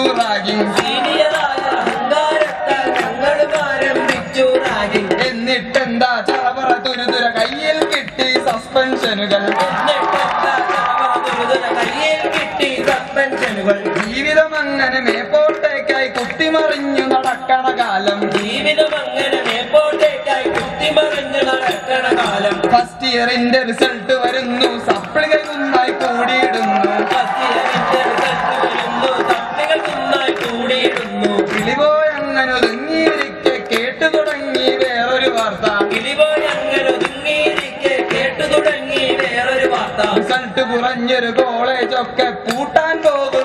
ragging സീനിയറായ അഹങ്കാരത്താൽ ഞങ്ങളും ആരംഭിച്ചു ragging എന്നിട്ടെന്താ ചറവറ തുരുതുര കയ്യിൽ കിട്ടി സസ്പെൻഷനുകൾ എന്നിട്ടെന്താ ചവറ ദുരിതന കയ്യിൽ കിട്ടി സസ്പെൻഷനുകൾ ജീവിതം അങ്ങനെ മേപ്പോട്ടേക്കായി കുത്തിമറിഞ്ഞു നടക്കണ കാലം ജീവിതം അങ്ങനെ മേപ്പോട്ടേക്കായി കുത്തിമറിഞ്ഞ് നടക്കണ കാലം ഫസ്റ്റ് ഇയറിന്റെ റിസൾട്ട് വരുന്നു സപ്ലികൾ കുന്നായി കൂടിയിടുന്നു ഫസ്റ്റ് ഇയറിന്റെ റിസൾട്ട് വരുന്നു തപ്പികൾ കുന്നായി കൂടിയിടുന്നു കിളിപോയി അങ്ങനെ ഒതുങ്ങിയിരിക്കെ കേട്ടു തുടങ്ങി വേറൊരു വാർത്ത കിളിപോയി അങ്ങനെ ഒതുങ്ങിയിരിക്കെ കേട്ടു തുടങ്ങി വേറൊരു വാർത്ത റിസൾട്ട് കുറഞ്ഞൊരു കോളേജ് ഒക്കെ പൂട്ടാൻ പോകുന്നു